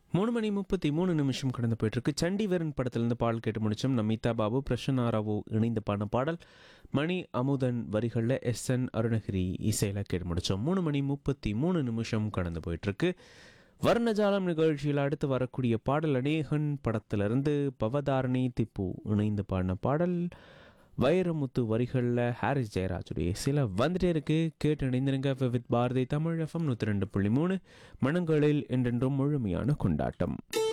மூணு மணி முப்பத்தி மூணு நிமிஷம் கடந்து போயிட்டுருக்கு சண்டிவரன் படத்திலிருந்து பாடல் கேட்டு முடிச்சோம் நமிதா பாபு பிரசன்னா ராவோ இணைந்து பாடின பாடல் மணி அமுதன் வரிகளில் எஸ் என் அருணகிரி இசையில் கேட்டு முடித்தோம் மூணு மணி முப்பத்தி மூணு நிமிஷம் கடந்து போயிட்டுருக்கு வர்ணஜாலம் நிகழ்ச்சியில் அடுத்து வரக்கூடிய பாடல் அநேகன் படத்திலிருந்து பவதாரணி திப்பு இணைந்து பாடின பாடல் வைரமுத்து வரிகளில் ஹாரிஸ் ஜெயராஜுடைய சில வந்துட்டே இருக்கு கேட்டு இணைந்திருங்க வித் பாரதி தமிழ் எஃப்எம் நூற்றி ரெண்டு புள்ளி மூணு மனங்களில் என்றென்றும் முழுமையான கொண்டாட்டம்